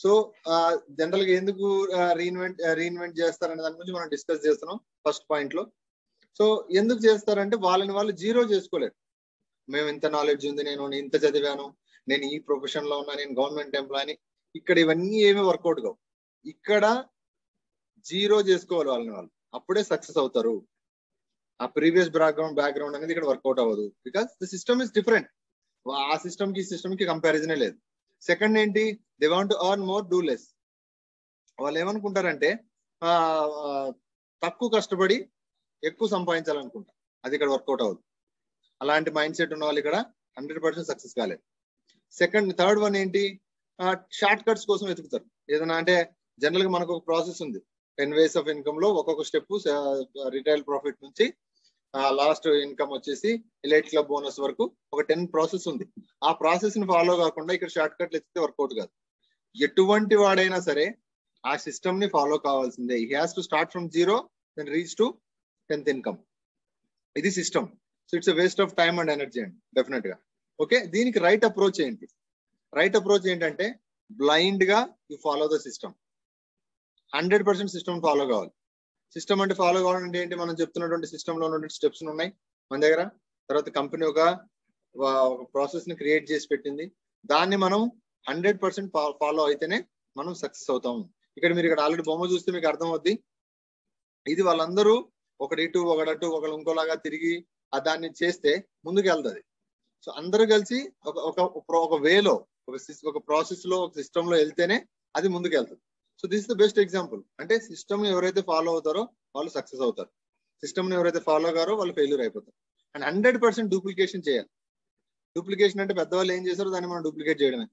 so general గా ఎందుకు reinvent reinvent చేస్తారనే దాని గురించి మనం డిస్కస్ చేస్తున్నాం ఫస్ట్ పాయింట్ లో సో ఎందుకు చేస్తారంటే వాళ్ళని వాళ్ళు జీరో చేసుకోలేరు మేము ఇంత నాలెడ్జ్ ఉంది నేను ఇంత చదివాను నేను ఈ ప్రొఫెషన్ లో ఉన్నా నేను గవర్నమెంట్ ఎంప్లాయ్ ఇక్కడ ఇవన్నీ ఏమీ వర్కౌట్ కావు ఇక్కడ జీరో చేసుకోవాలి వాళ్ళని వాళ్ళు అప్పుడే సక్సెస్ అవుతారు ఆ ప్రీవియస్ బ్యాక్గ్రౌండ్ బ్యాక్గ్రౌండ్ అనేది ఇక్కడ వర్కౌట్ అవ్వదు because the system is different ఆ సిస్టమ్ కి సిస్టమ్ కి కంపారిజనే లేదు సెకండ్ ఏంటి they want earn more do less వాళ్ళు ఏమనుకుంటారంటే తక్కువ కష్టపడి ఎక్కువ సంపాదించాలనుకుంటారు అది ఇక్కడ వర్కౌట్ అవ్వదు అలాంటి మైండ్ సెట్ ఉన్న వాళ్ళు ఇక్కడ హండ్రెడ్ పర్సెంట్ సక్సెస్ కాలేదు సెకండ్ థర్డ్ వన్ ఏంటి షార్ట్ కట్స్ కోసం వెతుకుతారు ఏదైనా అంటే జనరల్ గా మనకు ఒక ప్రాసెస్ ఉంది టెన్ వేస్ ఆఫ్ ఇన్కమ్ లో ఒక్కొక్క స్టెప్ రిటైల్ ప్రాఫిట్ నుంచి లాస్ట్ ఇన్కమ్ వచ్చేసి ఎలైట్ క్లబ్ బోనస్ వరకు ఒక టెన్ ప్రాసెస్ ఉంది ఆ ప్రాసెస్ ని ఫాలో కాకుండా ఇక్కడ షార్ట్ కట్లు ఎత్తితే వర్కౌట్ కాదు ఎటువంటి వాడైనా సరే ఆ సిస్టమ్ ని ఫాలో కావాల్సిందే he has to start from zero then reach to tenth income ఇది system so it's waste of time and energy అండి డెఫినెట్ గా ఓకే దీనికి రైట్ అప్రోచ్ ఏంటి రైట్ అప్రోచ్ ఏంటంటే బ్లైండ్ గా you follow the system hundred percent system follow కావాలి system అంటే follow కావాలంటే ఏంటి మనం చెప్తున్నటువంటి సిస్టమ్ లో ఉన్నటువంటి స్టెప్స్ ఉన్నాయి మన దగ్గర తర్వాత కంపెనీ ఒక ప్రాసెస్ ని క్రియేట్ చేసి పెట్టింది దాన్ని మనం హండ్రెడ్ పర్సెంట్ ఫాలో అయితేనే మనం సక్సెస్ అవుతాము ఇక్కడ మీరు ఇక్కడ ఆల్రెడీ బొమ్మ చూస్తే మీకు అర్థం అవుద్ది ఇది వాళ్ళందరూ ఒకటి ఇటు ఒకడటు ఒకళ్ళు ఇంకోలాగా తిరిగి ఆ దాన్ని చేస్తే ముందుకు వెళ్తుంది సో అందరూ కలిసి ఒక ఒక ఒక వేలో ఒక ఒక ప్రాసెస్ లో ఒక సిస్టమ్ లో వెళ్తేనే అది ముందుకు వెళ్తుంది so this the best example అంటే సిస్టమ్ ఎవరైతే ఫాలో అవుతారో వాళ్ళు సక్సెస్ అవుతారు సిస్టమ్ ఎవరైతే ఫాలో కారో వాళ్ళు ఫెయిల్యూర్ అయిపోతారు అండ్ హండ్రెడ్ పర్సెంట్ డూప్లికేషన్ చేయాలి డూప్లికేషన్ అంటే పెద్దవాళ్ళు ఏం చేశారో దాన్ని మనం డూప్లికేట్ చేయడమే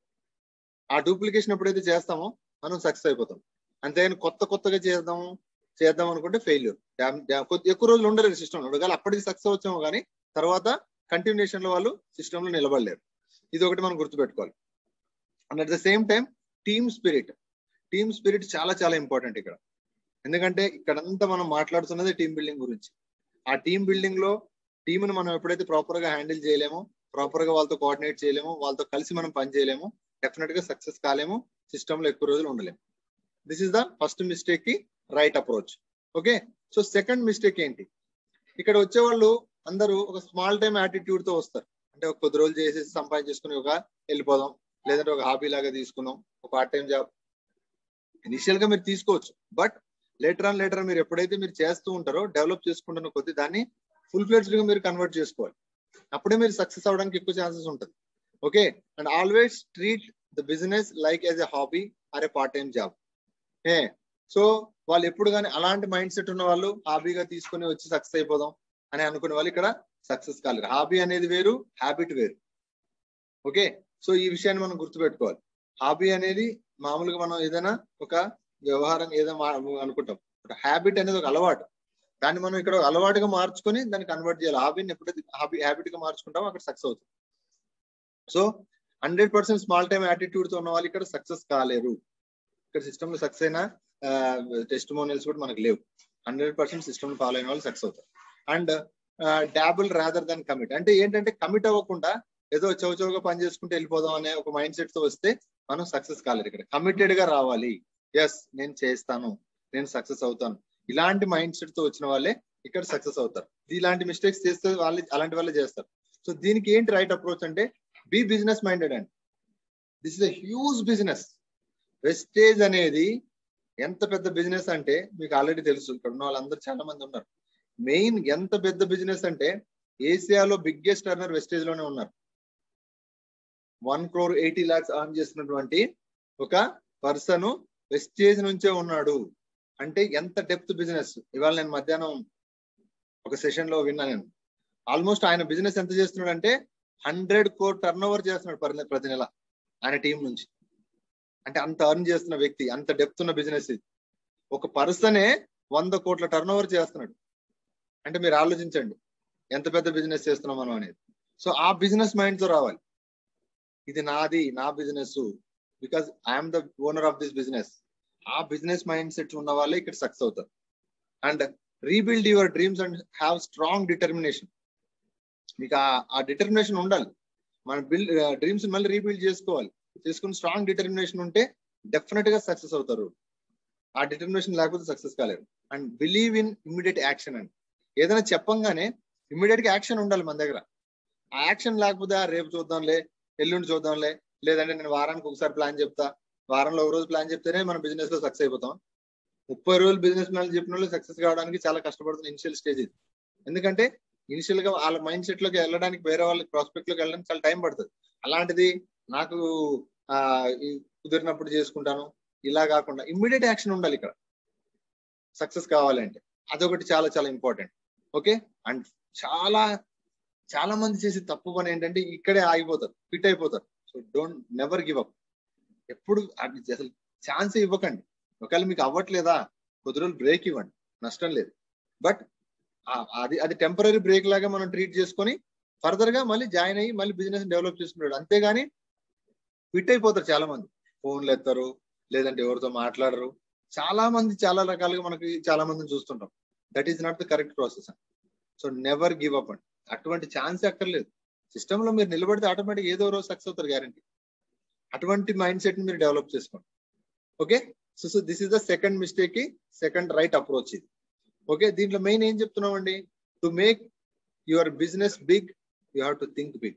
ఆ డూప్లికేషన్ ఎప్పుడైతే చేస్తామో మనం సక్సెస్ అయిపోతాం అంతేగాని కొత్త కొత్తగా చేద్దాము చేద్దాం అనుకుంటే ఫెయిల్యూర్ ఎక్కువ రోజులు ఉండలేదు సిస్టమ్ ఒకవేళ అప్పటికి సక్సెస్ వచ్చాము కానీ తర్వాత కంటిన్యూషన్ లో వాళ్ళు సిస్టమ్ లో నిలబడలేరు ఇది ఒకటి మనం గుర్తుపెట్టుకోవాలి and at the same time team spirit team spirit చాలా చాలా ఇంపార్టెంట్ ఇక్కడ ఎందుకంటే ఇక్కడంతా మనం మాట్లాడుతున్నది టీమ్ బిల్డింగ్ గురించి ఆ టీమ్ బిల్డింగ్ లో టీంను మనం ఎప్పుడైతే ప్రాపర్ గా హ్యాండిల్ చేయలేమో ప్రాపర్ గా వాళ్ళతో కోఆర్డినేట్ చేయలేమో వాళ్ళతో కలిసి మనం పని చేయలేము డెఫినెట్ గా సక్సెస్ కాలేము సిస్టమ్ లో ఎక్కువ రోజులు ఉండలేము this is the first mistake కి right approach okay so second mistake ఏంటి ఇక్కడ వచ్చే వాళ్ళు అందరూ ఒక స్మాల్ టైం యాటిట్యూడ్ తో వస్తారు అంటే ఒక కొద్ది రోజులు చేసేసి సంపాదించేసుకుని ఒక వెళ్ళిపోదాం లేదంటే ఒక హాబీ లాగా తీసుకుందాం ఒక పార్ట్ టైం జాబ్ ఇనిషియల్ గా మీరు తీసుకోవచ్చు బట్ లేటర్ ఆన్ లేటర్ మీరు ఎప్పుడైతే మీరు చేస్తూ ఉంటారో డెవలప్ చేసుకుంటున్న కొద్ది దాన్ని ఫుల్ ఫ్లెడ్జ్డ్ గా మీరు కన్వర్ట్ చేసుకోవాలి అప్పుడే మీరు సక్సెస్ అవడానికి ఎక్కువ ఛాన్సెస్ ఉంటుంది okay and always treat the business like as a hobby or a part time job ఏ సో వాళ్ళు ఎప్పుడు కానీ అలాంటి మైండ్ సెట్ ఉన్న వాళ్ళు హాబీగా తీసుకుని వచ్చి సక్సెస్ అయిపోదాం అని అనుకునే వాళ్ళు ఇక్కడ సక్సెస్ కాలేరు హాబీ అనేది వేరు హ్యాబిట్ వేరు ఓకే సో ఈ విషయాన్ని మనం గుర్తుపెట్టుకోవాలి హాబీ అనేది మామూలుగా మనం ఏదైనా ఒక వ్యవహారం ఏదైనా అనుకుంటాం హ్యాబిట్ అనేది ఒక అలవాటు దాన్ని మనం ఇక్కడ అలవాటుగా మార్చుకొని దాన్ని కన్వర్ట్ చేయాలి హాబీని ఎప్పుడైతే హాబీ హ్యాబిట్ గా మార్చుకుంటామో అక్కడ సక్సెస్ అవుతుంది so hundred percent small time attitude తో ఉన్న వాళ్ళు ఇక్కడ సక్సెస్ కాలేరు ఇక్కడ సిస్టమ్ లో సక్సెస్ అయిన టెస్ట్ మోనియల్స్ కూడా మనకు లేవు హండ్రెడ్ పర్సెంట్ సిస్టమ్ ఫాలో అయిన వాళ్ళు సక్సెస్ అవుతారు and double rather than commit అంటే ఏంటంటే కమిట్ అవ్వకుండా ఏదో చౌచౌగా పని చేసుకుంటూ వెళ్ళిపోదాం అనే ఒక మైండ్ సెట్ తో వస్తే మనం సక్సెస్ కాలేదు ఇక్కడ కమిటెడ్ గా రావాలి ఎస్ నేను చేస్తాను నేను సక్సెస్ అవుతాను ఇలాంటి మైండ్ సెట్ తో వచ్చిన వాళ్ళే ఇక్కడ సక్సెస్ అవుతారు ఇలాంటి మిస్టేక్స్ చేస్తే వాళ్ళు అలాంటి వాళ్ళే చేస్తారు సో దీనికి ఏంటి రైట్ అప్రోచ్ అంటే బి బిజినెస్ మైండెడ్ అండి this is a huge business Vestige అనేది ఎంత పెద్ద బిజినెస్ అంటే మీకు ఆల్రెడీ తెలుసు ఇక్కడ ఉన్న వాళ్ళందరూ చాలా మంది ఉన్నారు మెయిన్ ఎంత పెద్ద బిజినెస్ అంటే ఏసియాలో బిగ్గెస్ట్ టర్నర్ వెస్టేజ్ లోనే ఉన్నారు one crore eighty lakhs earn చేసినటువంటి ఒక పర్సన్ వెస్టేజ్ నుంచే ఉన్నాడు అంటే ఎంత డెప్త్ బిజినెస్ ఇవాళ నేను మధ్యాహ్నం ఒక సెషన్ లో విన్నా నేను ఆల్మోస్ట్ ఆయన బిజినెస్ ఎంత చేస్తున్నాడు అంటే హండ్రెడ్ కోర్ టర్న్ ఓవర్ చేస్తున్నాడు ప్రతి నెల ఆయన టీం నుంచి అంటే అంత అర్న్ చేస్తున్న వ్యక్తి అంత డెప్త్ ఉన్న బిజినెస్ ఇది ఒక పర్సనే వంద కోట్ల టర్న్ ఓవర్ చేస్తున్నాడు అంటే మీరు ఆలోచించండి ఎంత పెద్ద బిజినెస్ చేస్తున్నాం మనం అనేది సో ఆ బిజినెస్ మైండ్ తో రావాలి ఇది నాది నా business because I'm the owner of this business ఆ బిజినెస్ మైండ్ సెట్ ఉన్న వాళ్ళే ఇక్కడ సక్సెస్ అవుతారు and rebuild your dreams and have strong determination మీకు ఆ డిటర్మినేషన్ ఉండాలి మన బిల్డ్ డ్రీమ్స్ మళ్ళీ రీబిల్డ్ చేసుకోవాలి చేసుకుని స్ట్రాంగ్ డిటర్మినేషన్ ఉంటే డెఫినెట్ గా సక్సెస్ అవుతారు ఆ డిటర్మినేషన్ లేకపోతే సక్సెస్ కాలేరు and believe in immediate action అండి ఏదైనా చెప్పంగానే ఇమ్మీడియట్ గా యాక్షన్ ఉండాలి మన దగ్గర ఆ యాక్షన్ లేకపోతే "ఆ, రేపు చూద్దాంలే ఎల్లుండి చూద్దాంలే లేదంటే నేను వారానికి ఒకసారి ప్లాన్ చెప్తా వారంలో ఒక రోజు ప్లాన్ చెప్తేనే మనం బిజినెస్ లో సక్సెస్ అయిపోతాం ముప్పై రోజులు బిజినెస్ ప్లాన్ చెప్పిన వాళ్ళు సక్సెస్ కావడానికి చాలా కష్టపడుతున్న ఇనిషియల్ స్టేజ్ ఇది ఎందుకంటే ఇనిషియల్ గా వాళ్ళ మైండ్ సెట్ లోకి వెళ్ళడానికి వేరే వాళ్ళకి ప్రాస్పెక్ట్ లోకి వెళ్ళడానికి చాలా టైం పడుతుంది అలాంటిది నాకు ఆ ఈ కుదిరినప్పుడు చేసుకుంటాను ఇలా కాకుండా ఇమ్మీడియట్ యాక్షన్ ఉండాలి ఇక్కడ సక్సెస్ కావాలంటే అదొకటి చాలా చాలా ఇంపార్టెంట్ ఓకే అండ్ చాలా చాలా మంది చేసే తప్పు పని ఏంటంటే ఇక్కడే ఆగిపోతారు ఫిట్ అయిపోతారు so don't never give up ఎప్పుడు అది అసలు ఛాన్స్ ఇవ్వకండి ఒకవేళ మీకు అవ్వట్లేదా కొద్ది రోజులు బ్రేక్ ఇవ్వండి నష్టం లేదు బట్ అది అది టెంపరీ బ్రేక్ లాగా మనం ట్రీట్ చేసుకొని ఫర్దర్ గా మళ్ళీ జాయిన్ అయ్యి మళ్ళీ బిజినెస్ డెవలప్ చేసుకున్నాడు అంతేగాని ఫిట్ అయిపోతారు చాలా మంది ఫోన్లు ఎత్తారు లేదంటే ఎవరితో మాట్లాడరు చాలా మంది చాలా రకాలుగా మనకి చాలా మందిని చూస్తుంటాం that is not the correct process so never give up అండి అటువంటి ఛాన్స్ అక్కర్లేదు సిస్టమ్ లో మీరు నిలబడితే ఆటోమేటిక్ ఏదో రోజు సక్సెస్ అవుతారు గ్యారంటీ అటువంటి మైండ్ సెట్ ని మీరు డెవలప్ చేసుకోండి okay so so this is the second mistake కి సెకండ్ రైట్ అప్రోచ్ ఇది ఓకే దీంట్లో మెయిన్ ఏం చెప్తున్నాం అండి to make your business big you have to think big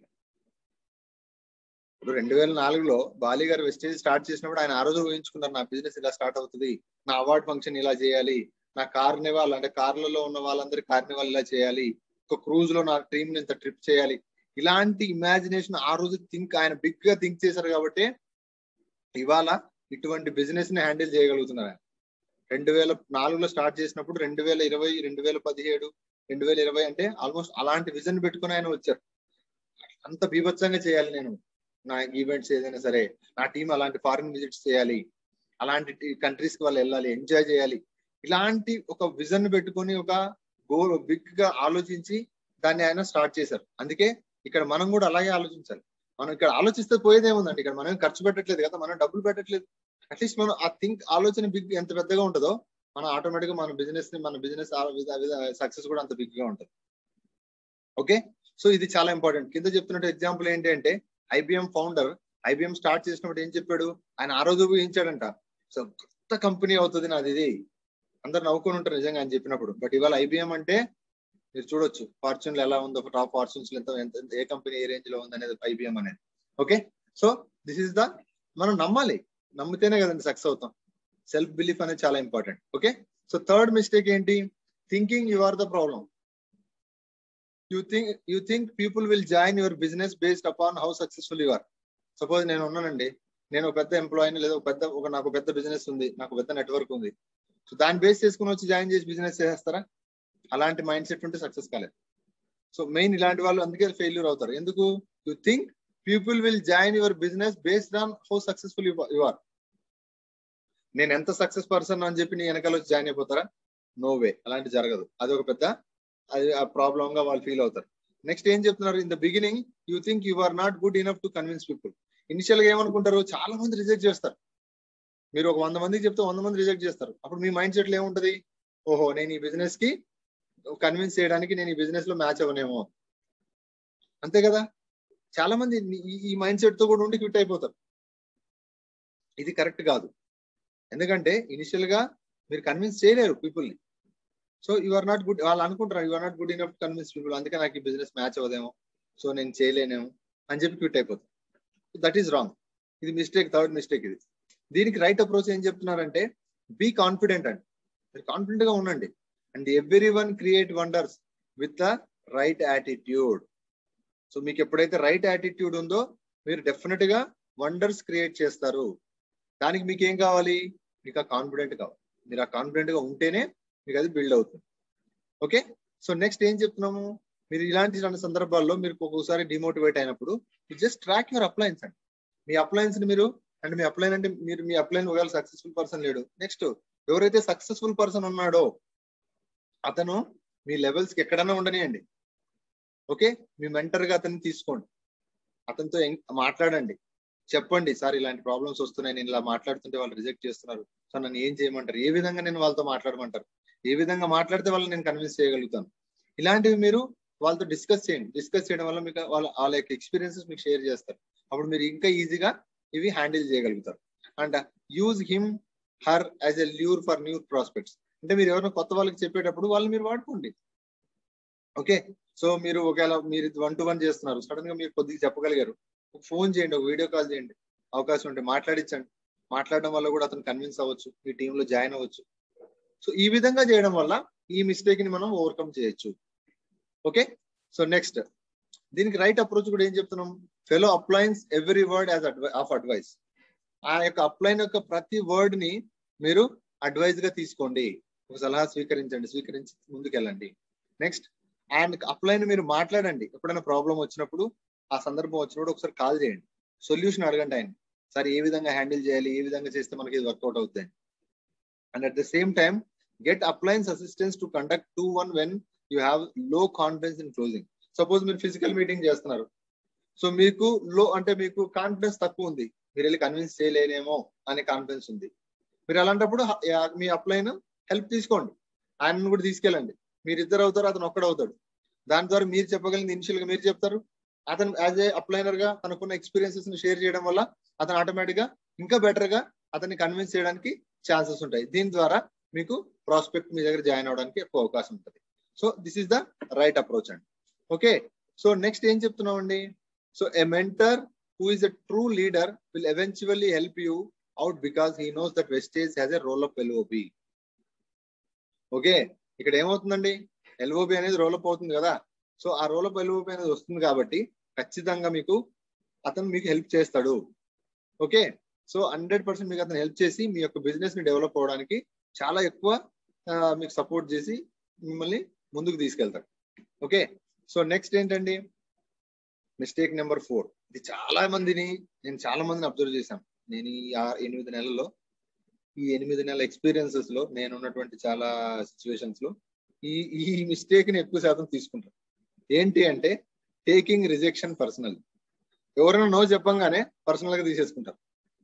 ఇప్పుడు రెండు వేల నాలుగులో బాలి గారు వెస్టేజ్ స్టార్ట్ చేసినప్పుడు ఆయన ఆ రోజు ఊహించుకున్నారు నా బిజినెస్ ఇలా స్టార్ట్ అవుతుంది నా అవార్డ్ ఫంక్షన్ ఇలా చేయాలి నా కార్నివాల్ అంటే కార్లలో ఉన్న వాళ్ళందరి కార్నివాల్ ఇలా చేయాలి ఒక క్రూజ్ లో నా టీమ్ ఇంత ట్రిప్ చేయాలి ఇలాంటి ఇమాజినేషన్ ఆ రోజు థింక్ ఆయన బిగ్ గా థింక్ చేశారు కాబట్టి ఇవాళ ఇటువంటి బిజినెస్ ని హ్యాండిల్ చేయగలుగుతున్నారు ఆయన రెండు వేల నాలుగులో స్టార్ట్ చేసినప్పుడు రెండు వేల ఇరవై రెండు వేల పదిహేడు రెండు వేల ఇరవై అంటే ఆల్మోస్ట్ అలాంటి విజన్ పెట్టుకుని ఆయన వచ్చారు అంత బీభత్సంగా చేయాలి నేను నా ఈవెంట్స్ ఏదైనా సరే నా టీం అలాంటి ఫారిన్ విజిట్స్ చేయాలి అలాంటి కంట్రీస్ కి వాళ్ళు వెళ్ళాలి ఎంజాయ్ చేయాలి ఇలాంటి ఒక విజన్ పెట్టుకొని ఒక గోల్ బిగ్ గా ఆలోచించి దాన్ని ఆయన స్టార్ట్ చేశారు అందుకే ఇక్కడ మనం కూడా అలాగే ఆలోచించాలి మనం ఇక్కడ ఆలోచిస్తే పోయేదేముందండి ఇక్కడ మనం ఖర్చు పెట్టట్లేదు కదా మనం డబ్బులు పెట్టట్లేదు అట్లీస్ట్ మనం ఆ థింక్ ఆలోచన బిగ్ ఎంత పెద్దగా ఉంటుందో మనం ఆటోమేటిక్ గా మన బిజినెస్ ని మన బిజినెస్ సక్సెస్ కూడా అంత బిగ్ గా ఉంటుంది ఓకే సో ఇది చాలా ఇంపార్టెంట్ కింద చెప్తున్నట్టు ఎగ్జాంపుల్ ఏంటి అంటే ఐబిఎం ఫౌండర్ ఐబిఎం స్టార్ట్ చేసినప్పుడు ఏం చెప్పాడు ఆయన ఆ రోజు ఊహించాడంట సో కొత్త కంపెనీ అవుతుంది నాది ఇది అందరు నవ్వుకొని ఉంటారు నిజంగా అని చెప్పినప్పుడు బట్ ఇవాళ ఐబిఎం అంటే మీరు చూడొచ్చు ఫార్చ్యూన్ ఎలా ఉందో టాప్ ఫార్చ్యూన్స్ ఎంత ఎంత ఏ కంపెనీ ఏ రేంజ్ లో ఉంది అనేది ఐబిఎం అనేది okay so this is the మనం నమ్మాలి నమ్మితేనే కదండి సక్సెస్ అవుతాం సెల్ఫ్ బిలీఫ్ అనేది చాలా important okay so third mistake ఏంటి thinking you are the problem you think you think people will join your business based upon how successful you are suppose నేను ఉన్నానండి నేను ఒక పెద్ద ఎంప్లాయీని లేదా ఒక పెద్ద ఒక నాకు పెద్ద బిజినెస్ ఉంది నాకు పెద్ద నెట్వర్క్ ఉంది సో దాన్ని బేస్ చేసుకుని వచ్చి జాయిన్ చేసి బిజినెస్ చేసేస్తారా అలాంటి మైండ్ సెట్ ఉంటే సక్సెస్ కాలేదు సో మెయిన్ ఇలాంటి వాళ్ళు అందుకే ఫెయిల్యూర్ అవుతారు ఎందుకు you think people will join your business based on how successful you are నేను ఎంత సక్సెస్ పర్సన్ అని చెప్పి నీ వెనకాల వచ్చి జాయిన్ అయిపోతారా నో వే అలాంటి జరగదు అది ఒక పెద్ద అది ఆ ప్రాబ్లమ్ గా వాళ్ళు ఫీల్ అవుతారు నెక్స్ట్ ఏం చెప్తున్నారు in the beginning you think you are not good enough to convince people initial గా ఏమనుకుంటారు చాలా మంది రిజెక్ట్ చేస్తారు మీరు ఒక వంద మందికి చెప్తే వంద మంది రిజెక్ట్ చేస్తారు అప్పుడు మీ మైండ్ సెట్ లో ఏముంటది ఓహో నేను ఈ బిజినెస్ కి కన్విన్స్ చేయడానికి నేను ఈ బిజినెస్ లో మ్యాచ్ అవ్వనేమో అంతే కదా చాలా మంది ఈ మైండ్ సెట్ తో కూడా ఉండి క్విట్ అయిపోతారు ఇది కరెక్ట్ కాదు ఎందుకంటే ఇనిషియల్ గా మీరు కన్విన్స్ చేయలేరు పీపుల్ ని so you are not good వాళ్ళు అనుకుంటారు you are not good enough convince people అందుకే నాకు ఈ బిజినెస్ మ్యాచ్ అవ్వదేమో సో నేను చేయలేనేమో అని చెప్పి క్విట్ అయిపోతాం దట్ ఈస్ రాంగ్ ఇది మిస్టేక్ థర్డ్ మిస్టేక్ ఇది దీనికి రైట్ అప్రోచ్ ఏం చెప్తున్నారంటే బీ కాన్ఫిడెంట్ అండి మీరు కాన్ఫిడెంట్ గా ఉండండి and everyone create wonders with the right attitude so మీకు ఎప్పుడైతే రైట్ యాటిట్యూడ్ ఉందో మీరు డెఫినెట్ గా వండర్స్ క్రియేట్ చేస్తారు దానికి మీకు ఏం కావాలి మీకు ఆ కాన్ఫిడెంట్ కావాలి మీరు ఆ కాన్ఫిడెంట్ గా ఉంటేనే మీకు అది బిల్డ్ అవుతుంది ఓకే సో నెక్స్ట్ ఏం చెప్తున్నాము మీరు ఇలాంటి సందర్భాల్లో మీరు ఒక్కొక్కసారి డిమోటివేట్ అయినప్పుడు జస్ట్ ట్రాక్ యువర్ అప్లయన్స్ అండి మీ అప్లయన్స్ ని మీరు అంటే మీ అప్లైన్ అంటే మీరు మీ అప్లైన్ ఒకవేళ సక్సెస్ఫుల్ పర్సన్ లేడు నెక్స్ట్ ఎవరైతే సక్సెస్ఫుల్ పర్సన్ ఉన్నాడో అతను మీ లెవెల్స్ కి ఎక్కడన్నా ఉండనియండి ఓకే మీ మెంటర్ గా అతన్ని తీసుకోండి అతనితో మాట్లాడండి చెప్పండి సార్ ఇలాంటి ప్రాబ్లమ్స్ వస్తున్నాయి నేను ఇలా మాట్లాడుతుంటే వాళ్ళు రిజెక్ట్ చేస్తున్నారు సో నన్ను ఏం చేయమంటారు ఏ విధంగా నేను వాళ్ళతో మాట్లాడమంటారు ఏ విధంగా మాట్లాడితే వాళ్ళని నేను కన్విన్స్ చేయగలుగుతాను ఇలాంటివి మీరు వాళ్ళతో డిస్కస్ చేయండి డిస్కస్ చేయడం వల్ల మీకు వాళ్ళ వాళ్ళ యొక్క ఎక్స్పీరియన్సెస్ మీకు షేర్ చేస్తారు అప్పుడు మీరు ఇంకా ఈజీగా ఇవి హ్యాండిల్ చేయగలుగుతారు and use him her as a lure for new prospects అంటే మీరు ఎవరైనా కొత్త వాళ్ళకి చెప్పేటప్పుడు వాళ్ళు మీరు వాడుకోండి ఓకే సో మీరు ఒకవేళ మీరు వన్ టు వన్ చేస్తున్నారు సడన్ గా మీరు కొద్దిగా చెప్పగలిగారు ఫోన్ చేయండి ఒక వీడియో కాల్ చేయండి అవకాశం ఉంటే మాట్లాడించండి మాట్లాడడం వల్ల కూడా అతను కన్విన్స్ అవ్వచ్చు మీ టీంలో జాయిన్ అవ్వచ్చు సో ఈ విధంగా చేయడం వల్ల ఈ మిస్టేక్ ని మనం ఓవర్కమ్ చేయొచ్చు ఓకే సో నెక్స్ట్ దీనికి రైట్ అప్రోచ్ కూడా ఏం చెప్తున్నాం fellow uplines every word as of advice ఆ యొక్క అప్లైన్ యొక్క ప్రతి వర్డ్ ని మీరు అడ్వైజ్ గా తీసుకోండి ఒక సలహా స్వీకరించండి స్వీకరించి ముందుకెళ్ళండి నెక్స్ట్ అండ్ అప్లైన్ మీరు మాట్లాడండి ఎప్పుడైనా ప్రాబ్లం వచ్చినప్పుడు ఆ సందర్భం వచ్చినప్పుడు ఒకసారి కాల్ చేయండి సొల్యూషన్ అడగండి ఆయన సార్ ఏ విధంగా హ్యాండిల్ చేయాలి ఏ విధంగా చేస్తే మనకి ఇది వర్కౌట్ అవుతుంది and at the same time get uplines assistance to conduct two one when you have low confidence in closing suppose మీరు ఫిజికల్ మీటింగ్ చేస్తున్నారు సో మీకు లో అంటే మీకు కాన్ఫిడెన్స్ తక్కువ ఉంది మీరు వెళ్ళి కన్విన్స్ చేయలేనేమో అనే కాన్ఫిడెన్స్ ఉంది మీరు అలాంటప్పుడు మీ అప్లైన్ హెల్ప్ తీసుకోండి ఆయనను కూడా తీసుకెళ్ళండి మీరు ఇద్దరు అవుతారు అతను ఒక్కడు అవుతాడు దాని ద్వారా మీరు చెప్పగలిగింది ఇనిషియల్ గా మీరు చెప్తారు అతను యాజ్ ఏ అప్లైనర్ గా తనకున్న ఎక్స్పీరియన్సెస్ ని షేర్ చేయడం వల్ల అతను ఆటోమేటిక్ గా ఇంకా బెటర్ గా అతన్ని కన్విన్స్ చేయడానికి ఛాన్సెస్ ఉంటాయి దీని ద్వారా మీకు ప్రాస్పెక్ట్ మీ దగ్గర జాయిన్ అవడానికి ఎక్కువ అవకాశం ఉంటుంది so this is the right approach అండి ఓకే సో నెక్స్ట్ ఏం చెప్తున్నాం అండి so a mentor who is a true leader will eventually help you out because he knows that Vestige has a role of LOB okay ఇక్కడ ఏమవుతుందండి LOB అనేది role up అవుతుంది కదా so ఆ role up LOB అనేది వస్తుంది కాబట్టి ఖచ్చితంగా మీకు అతను మీకు హెల్ప్ చేస్తాడు ఓకే సో హండ్రెడ్ పర్సెంట్ మీకు అతను హెల్ప్ చేసి మీ యొక్క బిజినెస్ ని డెవలప్ అవడానికి చాలా ఎక్కువ మీకు సపోర్ట్ చేసి మిమ్మల్ని ముందుకు తీసుకెళ్తాడు ఓకే సో నెక్స్ట్ ఏంటండి మిస్టేక్ నెంబర్ ఫోర్ ఇది చాలా మందిని నేను చాలా మందిని అబ్జర్వ్ చేశాను నేను ఈ ఎనిమిది నెలల్లో ఈ ఎనిమిది నెలల ఎక్స్పీరియన్సెస్ లో నేను ఉన్నటువంటి చాలా సిచ్యువేషన్స్ లో ఈ ఈ మిస్టేక్ ని ఎక్కువ శాతం తీసుకుంటాను ఏంటి అంటే టేకింగ్ రిజెక్షన్ పర్సనల్ ఎవరైనా నో చెప్పంగానే పర్సనల్ గా తీసేసుకుంటారు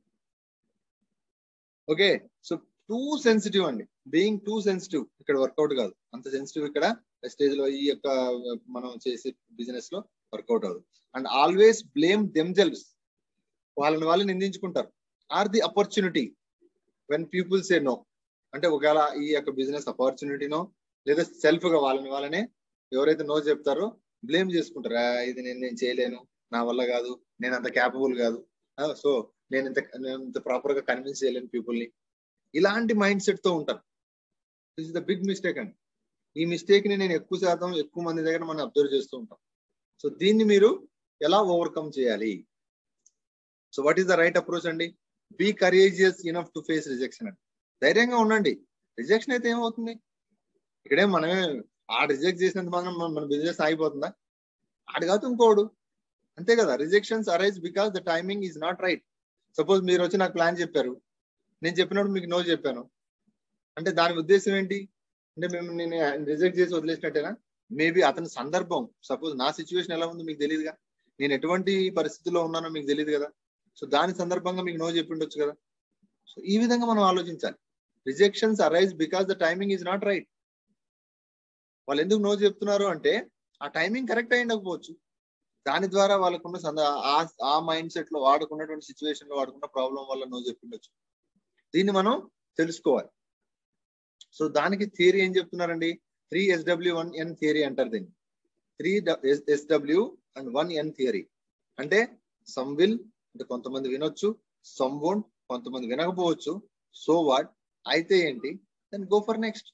ఓకే సో టూ సెన్సిటివ్ అండి బీయింగ్ టూ సెన్సిటివ్ ఇక్కడ వర్కౌట్ కాదు అంత సెన్సిటివ్ ఇక్కడ స్టేజ్ లో ఈ యొక్క మనం చేసే బిజినెస్ లో వర్కౌట్ అవ్వదు అండ్ ఆల్వేస్ బ్లేమ్ దెమ్జెల్వ్స్ వాళ్ళని వాళ్ళు నిందించుకుంటారు or the opportunity when people say no అంటే ఒకవేళ ఈ యొక్క బిజినెస్ ఆపర్చునిటీనో లేదా సెల్ఫ్ గా వాళ్ళని వాళ్ళనే ఎవరైతే నో చెప్తారో బ్లేమ్ చేసుకుంటారు ఇది నేను నేను చేయలేను నా వల్ల కాదు నేను అంత క్యాపబుల్ కాదు సో నేను ఇంత నేను ఇంత ప్రాపర్ గా కన్విన్స్ చేయలేను పీపుల్ ని ఇలాంటి మైండ్ సెట్ తో ఉంటారు this is the big mistake అండి ఈ మిస్టేక్ ని నేను ఎక్కువ శాతం ఎక్కువ మంది దగ్గర మనం అబ్జర్వ్ చేస్తూ ఉంటాం సో దీన్ని మీరు ఎలా ఓవర్కమ్ చేయాలి so what is the right approach అండి be courageous enough to face rejection అండి ధైర్యంగా ఉండండి రిజెక్షన్ అయితే ఏమవుతుంది ఇక్కడే మనమే ఆ రిజెక్ట్ చేసినంత మాత్రం మన బిజినెస్ ఆగిపోతుందా ఆడు కాదు ఇంకోడు అంతే కదా rejections arise because the timing is not right suppose మీరు వచ్చి నాకు ప్లాన్ చెప్పారు నేను చెప్పినప్పుడు మీకు నో చెప్పాను అంటే దాని ఉద్దేశం ఏంటి అంటే మేము నేను రిజెక్ట్ చేసి వదిలేసినట్టేనా మేబీ అతని సందర్భం సపోజ్ నా సిచ్యువేషన్ ఎలా ఉందో మీకు తెలియదుగా నేను ఎటువంటి పరిస్థితిలో ఉన్నానో మీకు తెలియదు కదా సో దాని సందర్భంగా మీకు నో చెప్పి ఉండొచ్చు కదా సో ఈ విధంగా మనం ఆలోచించాలి rejections arise because the timing is not right వాళ్ళు ఎందుకు నో చెప్తున్నారు అంటే ఆ టైమింగ్ కరెక్ట్ అయి ఉండకపోవచ్చు దాని ద్వారా వాళ్ళకున్న సంద ఆ మైండ్ సెట్ లో వాడుకున్నటువంటి సిచ్యువేషన్ లో వాడుకున్న ప్రాబ్లం వల్ల నో చెప్పిండొచ్చు దీన్ని మనం తెలుసుకోవాలి సో దానికి థియరీ ఏం చెప్తున్నారండి three SW one N theory అంటారు దీన్ని three SW and one N theory అంటే సమ్ విల్ అంటే కొంతమంది వినొచ్చు సమ్ వోంట్ కొంతమంది వినకపోవచ్చు సో వాట్ అయితే ఏంటి దెన్ గో ఫర్ నెక్స్ట్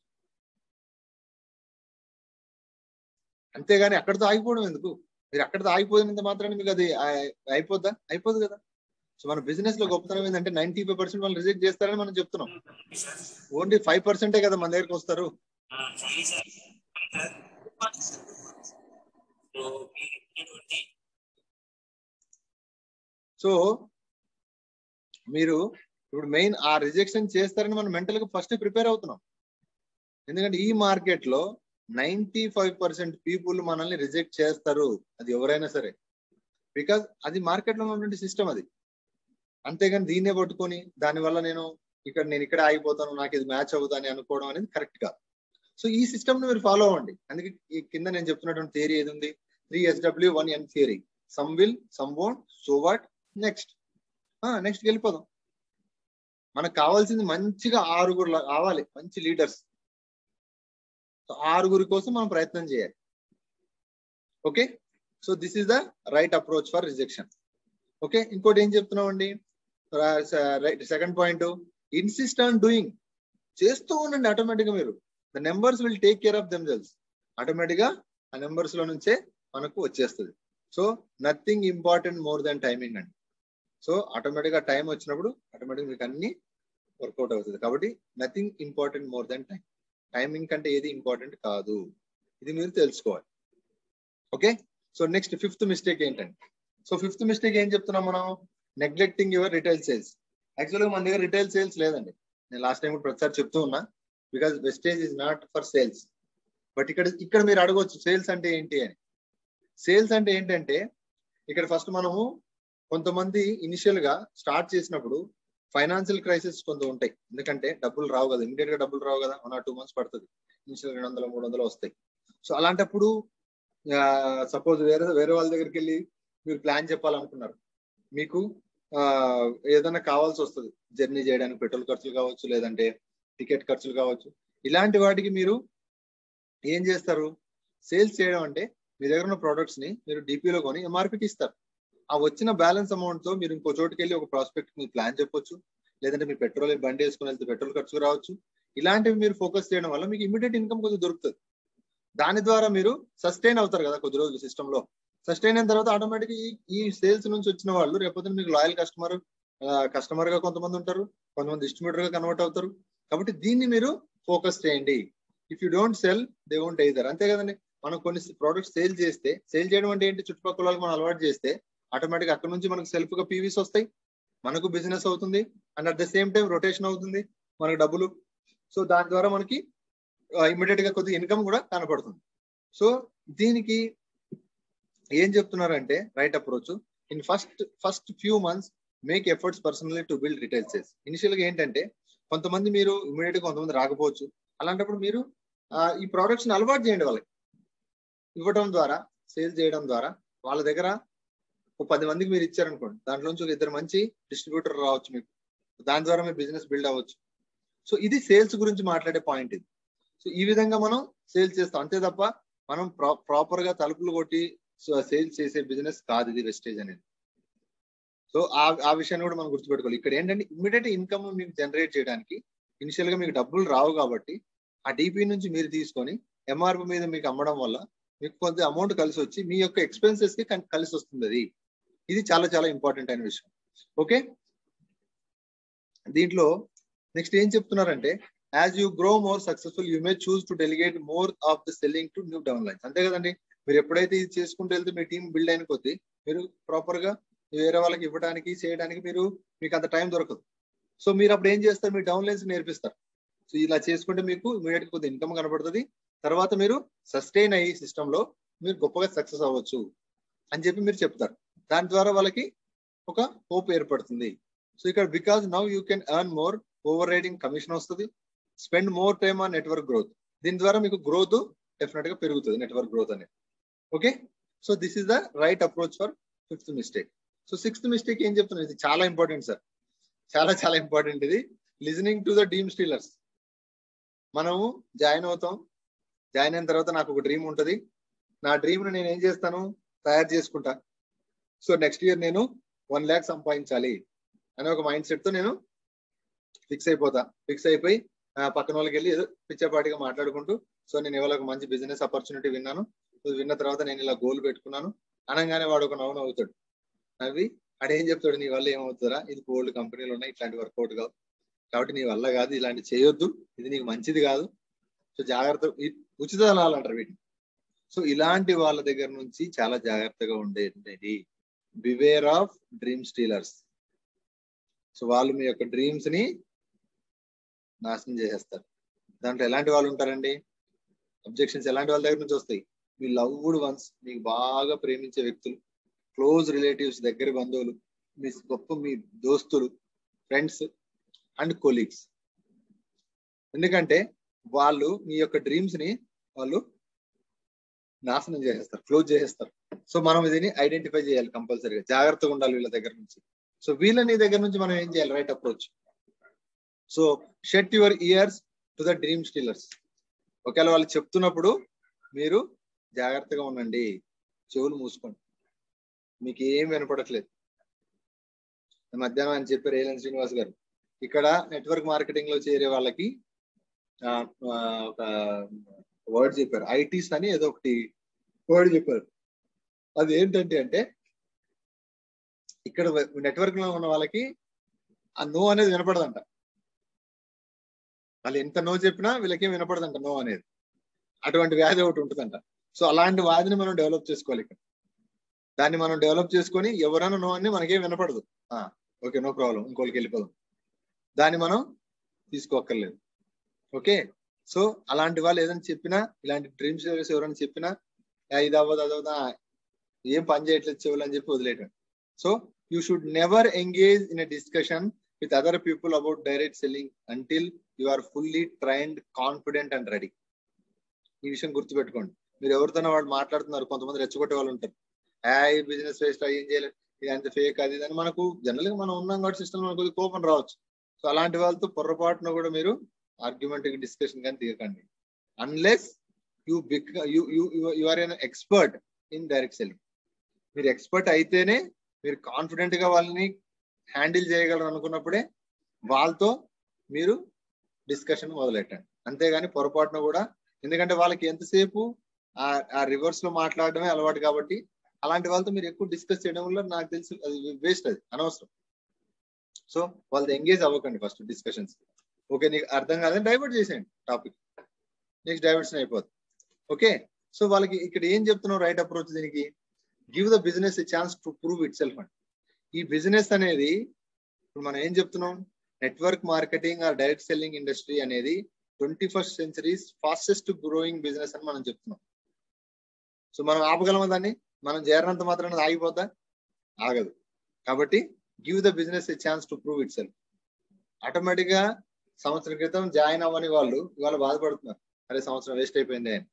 అంతేగాని అక్కడితో ఆగిపోవడం ఎందుకు మీరు అక్కడితో ఆగిపోయినంత మాత్రాన్ని మీకు అది అయిపోద్దా అయిపోదు కదా సో మన బిజినెస్ లో గొప్పతనం ఏంటంటే నైన్టీ ఫైవ్ పర్సెంట్ వాళ్ళు రిజెక్ట్ చేస్తారని మనం చెప్తున్నాం ఓన్లీ ఫైవ్ పర్సెంటే కదా మన దగ్గరకు వస్తారు సో మీరు ఇప్పుడు మెయిన్ ఆ రిజెక్షన్ చేస్తారని మనం మెంటల్ గా ఫస్ట్ ప్రిపేర్ అవుతున్నాం ఎందుకంటే ఈ మార్కెట్ లో నైన్టీ ఫైవ్ పర్సెంట్ పీపుల్ మనల్ని రిజెక్ట్ చేస్తారు అది ఎవరైనా సరే బికాజ్ అది మార్కెట్ లో ఉన్నటువంటి సిస్టమ్ అది అంతేగాని దీన్నే పట్టుకొని దానివల్ల నేను ఇక్కడ నేను ఇక్కడ ఆగిపోతాను నాకు ఇది మ్యాచ్ అవుతాను అనుకోవడం అనేది కరెక్ట్ కాదు సో ఈ సిస్టమ్ ని మీరు ఫాలో అవ్వండి అందుకే ఈ కింద నేను చెప్తున్నటువంటి థియరీ ఏది ఉంది three SW one N theory some will some won't so what next next వెళ్ళిపోదాం మనకు కావాల్సింది మంచిగా ఆరుగురు లా- కావాలి మంచి లీడర్స్ ఆరుగురి కోసం మనం ప్రయత్నం చేయాలి okay so this is the right approach for rejection okay ఇంకోటి ఏం చెప్తున్నామండి right second point insist on doing చేస్తూ ఉండండి ఆటోమేటిక్ గా మీరు the numbers will take care of themselves automatic గా ఆ నెంబర్స్ లో నుంచే మనకు వచ్చేస్తుంది so nothing important more than timing అండి సో ఆటోమేటిక్ గా టైం వచ్చినప్పుడు ఆటోమేటిక్ మీకు అన్ని వర్కౌట్ అవుతుంది కాబట్టి nothing important more than time timing కంటే ఏది ఇంపార్టెంట్ కాదు ఇది మీరు తెలుసుకోవాలి okay so next fifth mistake ఏంటండి సో ఫిఫ్త్ మిస్టేక్ ఏం చెప్తున్నాం మనం నెగ్లెక్టింగ్ యువర్ రిటైల్ సేల్స్ యాక్చువల్గా మన దగ్గర రిటైల్ సేల్స్ లేదండి నేను లాస్ట్ టైం ప్రతిసారి చెప్తూ ఉన్నా because Vestige is not for sales but ఇక్కడ ఇక్కడ మీరు అడగవచ్చు సేల్స్ అంటే ఏంటి అని సేల్స్ అంటే ఏంటంటే ఇక్కడ ఫస్ట్ మనము కొంతమంది ఇనిషియల్ గా స్టార్ట్ చేసినప్పుడు ఫైనాన్షియల్ క్రైసిస్ కొంత ఉంటాయి ఎందుకంటే డబ్బులు రావు కదా ఇమీడియట్ గా డబ్బులు రావు కదా వన్ ఆర్ టూ మంత్స్ పడుతుంది ఇనిషియల్ రెండు వందలు మూడు వందలు వస్తాయి సో అలాంటప్పుడు సపోజ్ వేరే వేరే వాళ్ళ దగ్గరికి వెళ్ళి మీరు ప్లాన్ చెప్పాలనుకున్నారు మీకు ఆ ఏదైనా కావాల్సి వస్తుంది జర్నీ చేయడానికి పెట్రోల్ ఖర్చులు కావచ్చు లేదంటే టికెట్ ఖర్చులు కావచ్చు ఇలాంటి వాటికి మీరు ఏం చేస్తారు సేల్స్ చేయడం అంటే మీ దగ్గర ఉన్న ప్రోడక్ట్స్ ని మీరు డిపిలో కొని ఎంఆర్పికి ఇస్తారు ఆ వచ్చిన బ్యాలెన్స్ అమౌంట్ తో మీరు ఇంకో చోటుకి వెళ్ళి ఒక ప్రాస్పెక్ట్ మీ ప్లాన్ చెప్పొచ్చు లేదంటే మీ పెట్రోల్ బండి వేసుకుని వెళ్తే పెట్రోల్ ఖర్చు రావచ్చు ఇలాంటివి మీరు ఫోకస్ చేయడం వల్ల మీకు ఇమీడియట్ ఇన్కమ్ కొద్దిగా దొరుకుతుంది దాని ద్వారా మీరు సస్టైన్ అవుతారు కదా కొద్ది రోజులు సిస్టమ్ లో సస్టైన్ అయిన తర్వాత ఆటోమేటిక్ ఈ సేల్స్ నుంచి వచ్చిన వాళ్ళు రేపొద్దున మీకు లాయల్ కస్టమర్ కస్టమర్ గా కొంతమంది ఉంటారు కొంతమంది డిస్ట్రిబ్యూటర్ గా కన్వర్ట్ అవుతారు కాబట్టి దీన్ని మీరు ఫోకస్ చేయండి if you don't sell they won't either అంతే కదండి మనం కొన్ని ప్రోడక్ట్స్ సేల్ చేస్తే సేల్ చేయడం అంటే ఏంటి చుట్టుపక్కల వాళ్ళకి మనం అలవాటు చేస్తే ఆటోమేటిక్ అక్కడ నుంచి మనకు సెల్ఫ్ గా పీవీస్ వస్తాయి మనకు బిజినెస్ అవుతుంది and at the same time rotation అవుతుంది మనకు డబ్బులు సో దాని ద్వారా మనకి ఇమీడియట్ గా కొద్దిగా ఇన్కమ్ కూడా కనపడుతుంది సో దీనికి ఏం చెప్తున్నారంటే right approach in first first few months make efforts personally to build retail sales initial గా ఏంటంటే కొంతమంది మీరు ఇమీడియట్ గా కొంతమంది రాకపోవచ్చు అలాంటప్పుడు మీరు ఈ ప్రోడక్ట్స్ ని అలవాటు చేయండి వాళ్ళకి ఇవ్వడం ద్వారా సేల్ చేయడం ద్వారా వాళ్ళ దగ్గర ఒక పది మందికి మీరు ఇచ్చారనుకోండి దాంట్లో నుంచి ఒక ఇద్దరు మంచి డిస్ట్రిబ్యూటర్ రావచ్చు మీకు దాని ద్వారా మీ బిజినెస్ బిల్డ్ అవ్వచ్చు సో ఇది సేల్స్ గురించి మాట్లాడే పాయింట్ ఇది సో ఈ విధంగా మనం సేల్స్ చేస్తాం అంతే తప్ప మనం ప్రాపర్ గా తలుపులు కొట్టి సేల్స్ చేసే బిజినెస్ కాదు ఇది వెస్టేజ్ అనేది సో ఆ ఆ విషయాన్ని కూడా మనం గుర్తుపెట్టుకోవాలి ఇక్కడ ఏంటంటే ఇమ్మీడియట్ ఇన్కమ్ మీకు జనరేట్ చేయడానికి ఇనిషియల్ గా మీకు డబ్బులు రావు కాబట్టి ఆ డిపి నుంచి మీరు తీసుకొని ఎంఆర్పి మీద మీకు అమ్మడం వల్ల మీకు కొంత అమౌంట్ కలిసి వచ్చి మీ యొక్క ఎక్స్పెన్సెస్ కి కలిసి వస్తుంది అది ఇది చాలా చాలా ఇంపార్టెంట్ అయిన విషయం ఓకే దీంట్లో నెక్స్ట్ ఏం చెప్తున్నారంటే as you grow more successful you may choose to delegate more of the selling to new downlines అంతే కదండి మీరు ఎప్పుడైతే ఇది చేసుకుంటూ వెళ్తే మీ టీం బిల్డ్ అయిన కొద్దీ మీరు ప్రాపర్ గా వేరే వాళ్ళకి ఇవ్వడానికి చేయడానికి మీరు మీకు అంత టైం దొరకదు సో మీరు అప్పుడు ఏం చేస్తారు మీ డౌన్ లైన్స్ నేర్పిస్తారు సో ఇలా చేసుకుంటే మీకు ఇమీడియట్ గా కొద్దిగా ఇన్కమ్ కనబడుతుంది తర్వాత మీరు సస్టైన్ అయ్యి సిస్టమ్ లో మీరు గొప్పగా సక్సెస్ అవ్వచ్చు అని చెప్పి మీరు చెప్తారు దాని ద్వారా వాళ్ళకి ఒక హోప్ ఏర్పడుతుంది సో ఇక్కడ because now you can earn more overriding commission వస్తుంది spend more time on network growth దీని ద్వారా మీకు గ్రోత్ డెఫినెట్ గా పెరుగుతుంది నెట్వర్క్ గ్రోత్ అనేది okay so this is the right approach for fifth mistake so sixth mistake ఏం చెప్తున్నారు ఇది చాలా ఇంపార్టెంట్ సార్ చాలా చాలా ఇంపార్టెంట్ ఇది listening to the dream stealers మనము జాయిన్ అవుతాం జాయిన్ అయిన తర్వాత నాకు ఒక డ్రీమ్ ఉంటుంది నా డ్రీమ్ ను నేను ఏం చేస్తాను తయారు చేసుకుంటా సో నెక్స్ట్ ఇయర్ నేను వన్ ల్యాక్ సంపాదించాలి అనే ఒక మైండ్ సెట్ తో నేను ఫిక్స్ అయిపోతా ఫిక్స్ అయిపోయి పక్కన వాళ్ళకి వెళ్ళి ఏదో పిచ్చపాటిగా మాట్లాడుకుంటూ సో నేను ఇవాళ ఒక మంచి బిజినెస్ ఆపర్చునిటీ విన్నాను విన్న తర్వాత నేను ఇలా గోల్ పెట్టుకున్నాను అనగానే వాడు ఒక నవ్వును అవుతాడు అవి ఆడేం చెప్తాడు నీ వల్ల ఏమవుతుందా ఇది గోల్డ్ కంపెనీలు ఉన్నాయి ఇట్లాంటి వర్కౌట్ కావు కాబట్టి నీ వల్ల కాదు ఇలాంటి చేయొద్దు ఇది నీకు మంచిది కాదు సో జాగ్రత్త ఉచిత దళాలు అంటారు వీటిని సో ఇలాంటి వాళ్ళ దగ్గర నుంచి చాలా జాగ్రత్తగా ఉండేది beware of dream stealers so వాళ్ళు మీ యొక్క డ్రీమ్స్ ని నాశనం చేసేస్తారు దాంట్లో ఎలాంటి వాళ్ళు ఉంటారండి అబ్జెక్షన్స్ ఎలాంటి వాళ్ళ దగ్గర నుంచి వస్తాయి మీ లవ్డ్ వన్స్ మీకు బాగా ప్రేమించే వ్యక్తులు క్లోజ్ రిలేటివ్స్ దగ్గర బంధువులు మీ గొప్ప మీ దోస్తులు ఫ్రెండ్స్ అండ్ కొలీగ్స్ ఎందుకంటే వాళ్ళు మీ యొక్క డ్రీమ్స్ ని వాళ్ళు నాశనం చేసేస్తారు క్లోజ్ చేసేస్తారు సో మనం దీన్ని ఐడెంటిఫై చేయాలి కంపల్సరీగా జాగ్రత్తగా ఉండాలి వీళ్ళ దగ్గర నుంచి సో వీళ్ళని దగ్గర నుంచి మనం ఏం చేయాలి right approach so shut your ears to the dream stealers ఒకవేళ వాళ్ళు చెప్తున్నప్పుడు మీరు జాగ్రత్తగా ఉండండి చెవులు మూసుకోండి మీకు ఏం వినపడట్లేదు మధ్యాహ్నం అని చెప్పారు ఏలన్ శ్రీనివాస్ గారు ఇక్కడ నెట్వర్క్ మార్కెటింగ్ లో చేరే వాళ్ళకి ఆ, ఆ, ఒక వర్డ్ చెప్పారు ఐటీస్ అని ఏదో ఒకటి వర్డ్ చెప్పారు అది ఏంటంటే అంటే ఇక్కడ నెట్వర్క్ లో ఉన్న వాళ్ళకి ఆ నో అనేది వినపడదంట వాళ్ళు ఎంత నో చెప్పినా వీళ్ళకేం వినపడదంట నో అనేది అటువంటి వ్యాధి ఒకటి ఉంటుందంట సో అలాంటి వ్యాధిని మనం డెవలప్ చేసుకోవాలి ఇక్కడ దాన్ని మనం డెవలప్ చేసుకొని ఎవరైనా నో అని మనకేం వినపడదు ఓకే నో ప్రాబ్లం ఇంకోళ్ళకి వెళ్ళిపోదాం దాన్ని మనం తీసుకోక్కర్లేదు ఓకే సో అలాంటి వాళ్ళు ఏదైనా చెప్పినా ఇలాంటి డ్రీమ్స్ ఎవరైనా చెప్పినా "ఆ, ఇది అవ్వదు అది అవ్వదు ఆ, ఏం పని చేయట్లేదు చెవులు అని చెప్పి వదిలేయటం so you should never engage in a discussion with other people about direct selling until you are fully trained confident and ready ఈ విషయం గుర్తుపెట్టుకోండి మీరు ఎవరితోనో వాళ్ళు మాట్లాడుతున్నారు కొంతమంది రెచ్చగొట్టే వాళ్ళు ఉంటారు "ఆ, ఈ బిజినెస్ వేస్ట్ ఏం చేయలేదు ఇది అంత ఫేక్ అది ఇది అని మనకు జనరల్ గా మనం ఉన్నాం కాబట్టి సిస్టమ్ మనకు కొద్దిగా కోపం రావచ్చు సో అలాంటి వాళ్ళతో పొరపాటున కూడా మీరు ఆర్గ్యుమెంట్ డిస్కషన్ కానీ దిగకండి unless you big you you are an expert in direct selling మీరు ఎక్స్పర్ట్ అయితేనే మీరు కాన్ఫిడెంట్ గా వాళ్ళని హ్యాండిల్ చేయగలరు అనుకున్నప్పుడే వాళ్ళతో మీరు డిస్కషన్ మొదలెట్టండి అంతేగాని పొరపాటున కూడా ఎందుకంటే వాళ్ళకి ఎంతసేపు ఆ- ఆ రివర్స్ లో మాట్లాడడమే అలవాటు కాబట్టి అలాంటి వాళ్ళతో మీరు ఎక్కువ డిస్కస్ చేయడం వల్ల నాకు తెలిసి అది వేస్ట్ అది అనవసరం సో వాళ్ళతో ఎంగేజ్ అవ్వకండి ఫస్ట్ డిస్కషన్స్ ఓకే నీకు అర్థం కాదని డైవర్ట్ చేసేయండి టాపిక్ నెక్స్ట్ డైవర్షన్ అయిపోతుంది ఓకే సో వాళ్ళకి ఇక్కడ ఏం చెప్తున్నావు రైట్ అప్రోచ్ దీనికి give the business a chance to prove itself అండి ఈ బిజినెస్ అనేది ఇప్పుడు మనం ఏం చెప్తున్నాం network marketing or direct selling industry అనేది twenty first centuries fastest growing business అని మనం చెప్తున్నాం సో మనం ఆపగలమా దాన్ని మనం చేరినంత మాత్రాన ఆగిపోద్దా ఆగదు కాబట్టి give the business a chance to prove itself automatic గా సంవత్సరం క్రితం జాయిన్ అవ్వని వాళ్ళు ఇవాళ బాధపడుతున్నారు అరే సంవత్సరం వేస్ట్ అయిపోయింది అని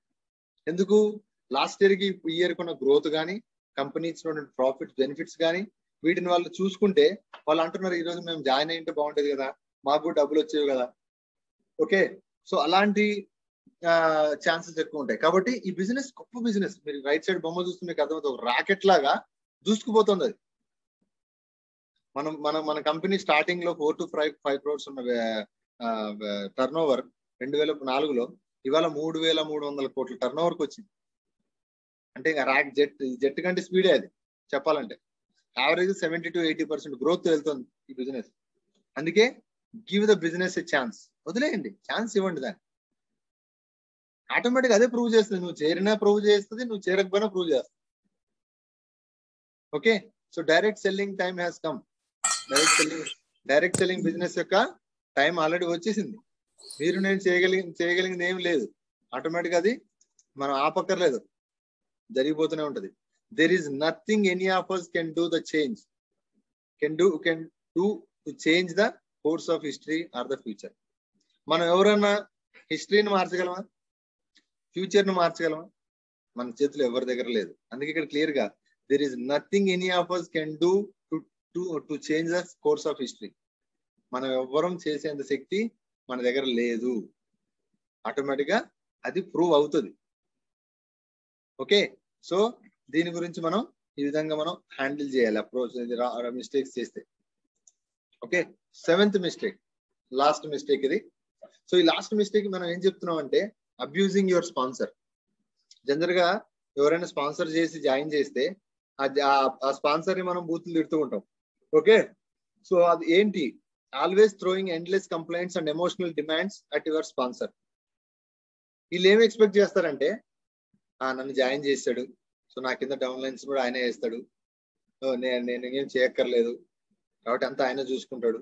ఎందుకు లాస్ట్ ఇయర్ కి ఈ ఇయర్ కొన్న గ్రోత్ కానీ కంపెనీ ఇచ్చినటువంటి ప్రాఫిట్స్ బెనిఫిట్స్ కానీ వీటిని వాళ్ళు చూసుకుంటే వాళ్ళు అంటున్నారు ఈ రోజు మేము జాయిన్ అయ్యింటే బాగుంటది కదా మాకు కూడా డబ్బులు వచ్చేవి కదా ఓకే సో అలాంటి ఛాన్సెస్ ఎక్కువ ఉంటాయి కాబట్టి ఈ బిజినెస్ గొప్ప బిజినెస్ మీరు రైట్ సైడ్ బొమ్మ చూస్తే మీకు అర్థమవుతుంది ఒక రాకెట్ లాగా దూసుకుపోతుంది అది మనం మన మన కంపెనీ స్టార్టింగ్ లో four to five five crores ఉన్న టర్న్ ఓవర్ రెండు వేల నాలుగులో ఇవాళ మూడు వేల మూడు వందల కోట్ల టర్న్ ఓవర్కి వచ్చింది అంటే ఇంకా ర్యాక్ జెట్ జెట్ కంటే స్పీడే అది చెప్పాలంటే average seventy to eighty percent growth వెళ్తుంది ఈ బిజినెస్ అందుకే give the business a chance వదిలేయండి ఛాన్స్ ఇవ్వండి దాన్ని ఆటోమేటిక్ అదే ప్రూవ్ చేస్తుంది నువ్వు చేరినా ప్రూవ్ చేస్తుంది నువ్వు చేరకపోయినా ప్రూవ్ చేస్తుంది okay so direct selling time has come direct selling direct selling business యొక్క టైం ఆల్రెడీ వచ్చేసింది మీరు నేను చేయగలిగి చేయగలిగింది ఏం లేదు ఆటోమేటిక్ అది మనం ఆపక్కర్లేదు జరిగిపోతూనే ఉంటది there is nothing any of us can do the change can do can do to change the course of history or the future మనం ఎవరన్నా హిస్టరీని మార్చగలమా ఫ్యూచర్ ను మార్చగలమా మన చేతులు ఎవరి దగ్గర లేదు అందుకే ఇక్కడ క్లియర్ గా there is nothing any of us can do to to to change the course of history మనం ఎవ్వరం చేసేంత శక్తి మన దగ్గర లేదు ఆటోమేటిక్ గా అది ప్రూవ్ అవుతుంది ఓకే సో దీని గురించి మనం ఈ విధంగా మనం హ్యాండిల్ చేయాలి అప్రోచ్ మిస్టేక్స్ చేస్తే okay seventh mistake last mistake ఇది సో ఈ లాస్ట్ మిస్టేక్ మనం ఏం చెప్తున్నాం అంటే అబ్యూజింగ్ యువర్ స్పాన్సర్ జనరల్ గా ఎవరైనా స్పాన్సర్ చేసి జాయిన్ చేస్తే ఆ స్పాన్సర్ ని మనం బూతులు తిడుతూ ఉంటాం ఓకే సో అది ఏంటి always throwing endless complaints and emotional demands at your sponsor వీళ్ళు ఏం ఎక్స్పెక్ట్ చేస్తారంటే ఆ నన్ను జాయిన్ చేస్తాడు సో నా కింద డౌన్ లైన్స్ కూడా ఆయనే వేస్తాడు నేను నేను ఏం చేయక్కర్లేదు కాబట్టి అంతా ఆయన చూసుకుంటాడు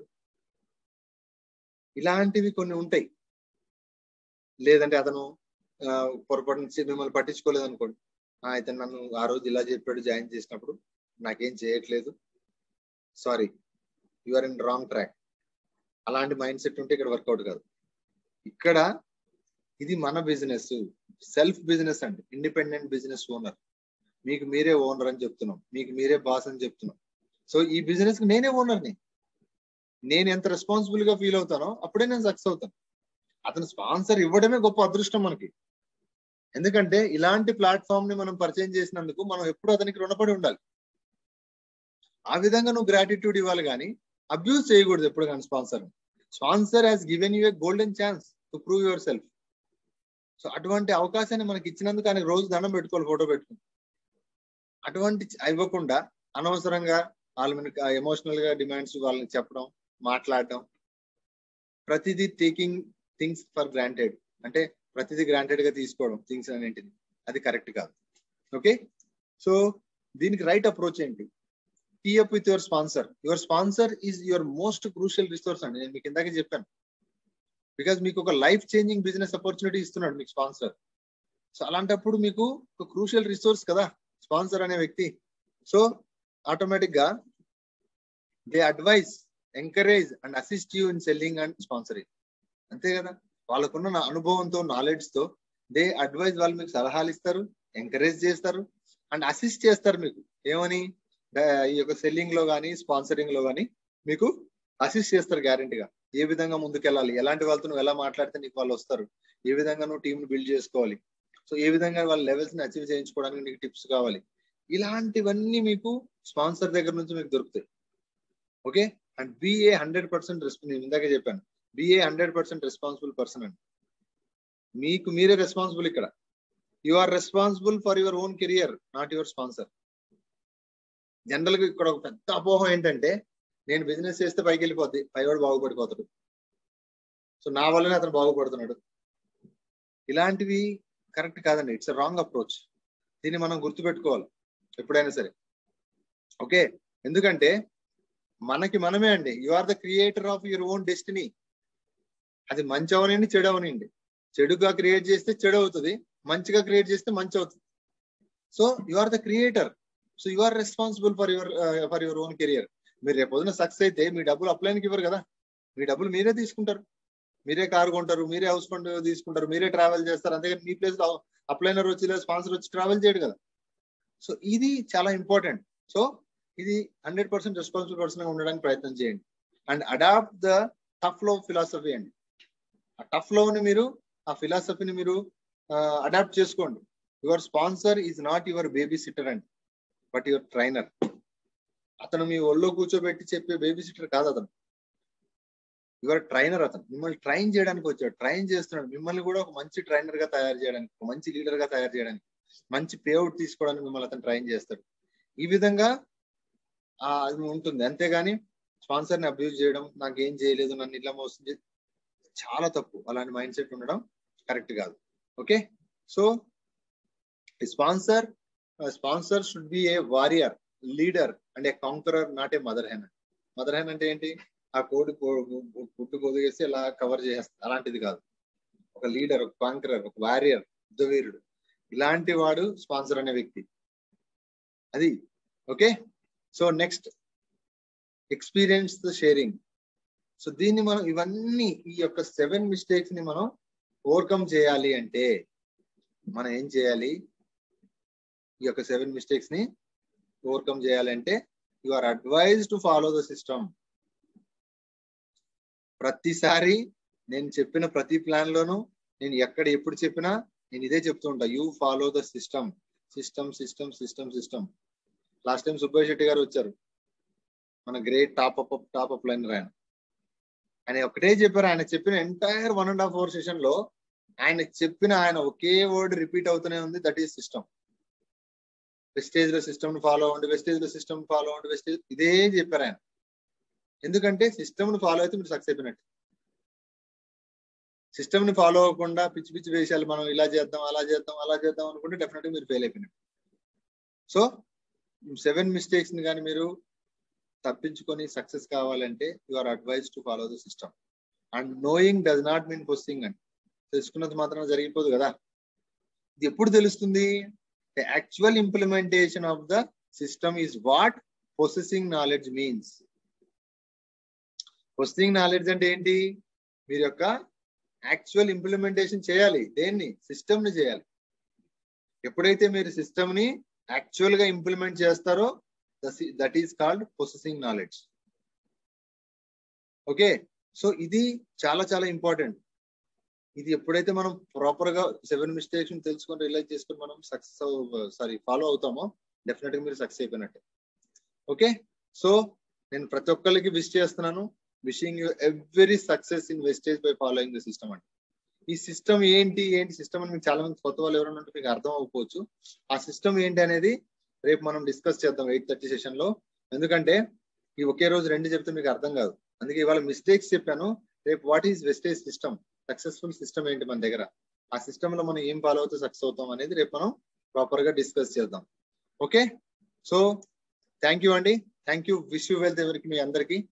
ఇలాంటివి కొన్ని ఉంటాయి లేదంటే అతను పొరపాటు నుంచి మిమ్మల్ని పట్టించుకోలేదు అనుకోండి అయితే నన్ను ఆ రోజు ఇలా చెప్పాడు జాయిన్ చేసినప్పుడు నాకేం చేయట్లేదు sorry you are in wrong track అలాంటి మైండ్ సెట్ ఉంటే ఇక్కడ వర్కౌట్ కాదు ఇక్కడ ఇది మన బిజినెస్ సెల్ఫ్ బిజినెస్ అండి ఇండిపెండెంట్ బిజినెస్ ఓనర్ మీకు మీరే ఓనర్ అని చెప్తున్నాం మీకు మీరే బాస్ అని చెప్తున్నాం సో ఈ బిజినెస్ కి నేనే ఓనర్ని నేను ఎంత రెస్పాన్సిబుల్ గా ఫీల్ అవుతానో అప్పుడే నేను సక్సెస్ అవుతాను అతను స్పాన్సర్ ఇవ్వడమే గొప్ప అదృష్టం మనకి ఎందుకంటే ఇలాంటి ప్లాట్ఫామ్ ని మనం పరిచయం చేసినందుకు మనం ఎప్పుడు అతనికి రుణపడి ఉండాలి ఆ విధంగా నువ్వు గ్రాటిట్యూడ్ ఇవ్వాలి కానీ అబ్యూజ్ చేయకూడదు ఎప్పుడు కానీ sponsor sponsor has given you a golden chance to prove yourself so అటువంటి అవకాశాన్ని మనకి ఇచ్చినందుకు ఆయన రోజు దండం పెట్టుకోవాలి ఫోటో పెట్టుకుని అటువంటి ఇవ్వకుండా అనవసరంగా వాళ్ళ మీద ఎమోషనల్ గా డిమాండ్స్ వాళ్ళని చెప్పడం మాట్లాడడం ప్రతిదీ టేకింగ్ థింగ్స్ ఫర్ గ్రాంటెడ్ అంటే ప్రతిదీ గ్రాంటెడ్ గా తీసుకోవడం థింగ్స్ అనేటిది అది కరెక్ట్ కాదు ఓకే సో దీనికి రైట్ అప్రోచ్ ఏంటి tie up with your sponsor your sponsor is your most crucial resource అండి నేను మీకు ఇందాక చెప్పాను బికాస్ మీకు ఒక లైఫ్ చేంజింగ్ బిజినెస్ ఆపర్చునిటీ ఇస్తున్నాడు మీకు స్పాన్సర్ సో అలాంటప్పుడు మీకు ఒక క్రూషియల్ రిసోర్స్ కదా స్పాన్సర్ అనే వ్యక్తి సో ఆటోమేటిక్ గా they advise encourage and assist you in selling and sponsoring అంతే కదా వాళ్ళకున్న అనుభవంతో నాలెడ్జ్ తో దే అడ్వైజ్ వాళ్ళు మీకు సలహాలు ఇస్తారు ఎంకరేజ్ చేస్తారు అండ్ అసిస్ట్ చేస్తారు మీకు ఏమని ఈ యొక్క సెల్లింగ్ లో కానీ స్పాన్సరింగ్ లో కానీ మీకు అసిస్ట్ చేస్తారు గ్యారంటీగా ఏ విధంగా ముందుకెళ్ళాలి ఎలాంటి వాళ్ళతో నువ్వు ఎలా మాట్లాడితే నీకు వాళ్ళు వస్తారు ఏ విధంగా నువ్వు టీమ్ బిల్డ్ చేసుకోవాలి సో ఏ విధంగా వాళ్ళ లెవెల్స్ ని అచీవ్ చేయించుకోవడానికి నీకు టిప్స్ కావాలి ఇలాంటివన్నీ మీకు స్పాన్సర్ దగ్గర నుంచి మీకు దొరుకుతాయి okay and be a hundred percent నేను ఇందాకే చెప్పాను be a hundred percent responsible person అండి మీకు మీరే రెస్పాన్సిబుల్ ఇక్కడ you are responsible for your own career not your sponsor general గా ఇక్కడ ఒక పెద్ద అపోహం ఏంటంటే నేను బిజినెస్ చేస్తే పైకి వెళ్ళిపోద్ది పైవాడు బాగుపడిపోతాడు సో నా వల్లనే అతను బాగుపడుతున్నాడు ఇలాంటివి కరెక్ట్ కాదండి ఇట్స్ రాంగ్ అప్రోచ్ దీన్ని మనం గుర్తుపెట్టుకోవాలి ఎప్పుడైనా సరే ఓకే ఎందుకంటే మనకి మనమే అండి you are the creator of your own destiny అది మంచి అవనండి చెడు అవనండి చెడుగా క్రియేట్ చేస్తే చెడు అవుతుంది మంచిగా క్రియేట్ చేస్తే మంచి అవుతుంది so you are the creator so you are responsible for your for your own career మీరు రేపు పొద్దున సక్సెస్ అయితే మీ డబ్బులు అప్లైన్కి ఇవ్వరు కదా మీ డబ్బులు మీరే తీసుకుంటారు మీరే కారు కొంటారు మీరే హౌస్ కొంట తీసుకుంటారు మీరే ట్రావెల్ చేస్తారు అంతేగాని మీ ప్లేస్ లో అప్లైనర్ వచ్చి లేదా స్పాన్సర్ వచ్చి ట్రావెల్ చేయడు కదా సో ఇది చాలా ఇంపార్టెంట్ సో ఇది హండ్రెడ్ పర్సెంట్ రెస్పాన్సిబుల్ పర్సన్ గా ఉండడానికి ప్రయత్నం చేయండి and adopt the tough love philosophy అండి ఆ టఫ్ లోని మీరు ఆ ఫిలాసఫీని మీరు అడాప్ట్ చేసుకోండి your sponsor is not your babysitter అండి బట్ యువర్ ట్రైనర్ అతను మీ ఒళ్ళో కూర్చోబెట్టి చెప్పే బేబీ సిట్టర్ కాదు అతను యువర్ ట్రైనర్ అతను మిమ్మల్ని ట్రైన్ చేయడానికి వచ్చాడు ట్రైన్ చేస్తున్నాడు మిమ్మల్ని కూడా ఒక మంచి ట్రైనర్ గా తయారు చేయడానికి ఒక మంచి లీడర్ గా తయారు చేయడానికి మంచి పేఅవుట్ తీసుకోవడానికి మిమ్మల్ని అతను ట్రైన్ చేస్తాడు ఈ విధంగా అది ఉంటుంది అంతేగాని స్పాన్సర్ ని అబ్యూజ్ చేయడం నాకు ఏం చేయలేదు నన్ను ఇట్లా మోసం చేసి చాలా తప్పు అలాంటి మైండ్ సెట్ ఉండడం కరెక్ట్ కాదు okay so sponsor sponsor should be a warrior leader and a conqueror not a mother hen mother hen అంటే ఏంటి ఆ కోడి పుట్టు పొదిగేసి ఇలా కవర్ చేసేస్తా అలాంటిది కాదు ఒక లీడర్ ఒక కాంకరర్ ఒక వారియర్ యుద్ధవీరుడు ఇలాంటి వాడు స్పాన్సర్ అనే వ్యక్తి అది okay so next experience the sharing so దీన్ని మనం ఇవన్నీ ఈ యొక్క సెవెన్ మిస్టేక్స్ ని మనం ఓవర్కమ్ చేయాలి అంటే మనం ఏం చేయాలి ఈ యొక్క సెవెన్ మిస్టేక్స్ ని ఓవర్కమ్ చేయాలంటే you are advise to follow the system ప్రతిసారి నేను చెప్పిన ప్రతి ప్లాన్ లోను నేను ఎక్కడ ఎప్పుడు చెప్పినా నేను ఇదే చెప్తూ ఉంటా you follow the system system system system system last time Subbaiah Shetty గారు వచ్చారు మన great top up top up liner ఆయన ఆయన ఒకటే చెప్పారు ఆయన చెప్పిన entire one and half hour session లో ఆయన చెప్పిన ఆయన ఒకే వర్డ్ రిపీట్ అవుతూనే ఉంది దట్ ఈస్ సిస్టమ్ వెస్టేజ్ లో సిస్టమ్ ఫాలో అవ్వండి వెస్టేజ్ లో సిస్టమ్ ఫాలో అవ్వండి వెస్టేజ్ ఇదే చెప్పారు ఆయన ఎందుకంటే సిస్టమ్ ని ఫాలో అయితే మీరు సక్సెస్ అయిపోయినట్టు సిస్టమ్ ని ఫాలో అవ్వకుండా పిచ్చి పిచ్చి వేషాలు మనం ఇలా చేద్దాం అలా చేద్దాం అలా చేద్దాం అనుకుంటే డెఫినెట్గా మీరు ఫెయిల్ అయిపోయినట్టు సో సెవెన్ మిస్టేక్స్ ని కానీ మీరు తప్పించుకొని సక్సెస్ కావాలంటే you are advise to follow the system and knowing does not mean possessing అండి తెలుసుకున్నది మాత్రం జరిగిపోదు కదా ఇది ఎప్పుడు తెలుస్తుంది the actual implementation of the system is what possessing knowledge means possessing knowledge అంటే ఏంటి మీరు యొక్క యాక్చువల్ ఇంప్లిమెంటేషన్ చేయాలి దేన్ని సిస్టమ్ ని చేయాలి ఎప్పుడైతే మీరు సిస్టమ్ ని యాక్చువల్ గా ఇంప్లిమెంట్ చేస్తారో that is called possessing knowledge okay so ఇది చాలా చాలా ఇంపార్టెంట్ ఇది ఎప్పుడైతే మనం ప్రాపర్ గా సెవెన్ మిస్టేక్స్ తెలుసుకొని రియలైజ్ చేసుకొని మనం సక్సెస్ సారీ ఫాలో అవుతామో డెఫినెట్ గా మీరు సక్సెస్ అయిపోయినట్టే ఓకే సో నేను ప్రతి ఒక్కరికి విష్ చేస్తున్నాను wishing you every success in Vestige by following the system అంటే ఈ సిస్టమ్ ఏంటి ఏంటి సిస్టమ్ అని మీకు చాలా మంది కొత్త వాళ్ళు ఎవరైనా ఉంటే మీకు అర్థం అవ్వకపోవచ్చు ఆ సిస్టమ్ ఏంటి అనేది రేపు మనం డిస్కస్ చేద్దాం ఎయిట్ థర్టీ సెషన్ లో ఎందుకంటే ఈ ఒకే రోజు రెండు చెప్తే మీకు అర్థం కాదు అందుకే ఇవాళ మిస్టేక్స్ చెప్పాను రేపు what is Vestige system successful system ఏంటి మన దగ్గర ఆ సిస్టమ్ లో మనం ఏం ఫాలో అవుతూ సక్సెస్ అవుతాం అనేది రేపు మనం ప్రాపర్ గా డిస్కస్ చేద్దాం ఓకే సో థ్యాంక్ యూ అండి thank you wish you wealth ఎవరికి మీ అందరికి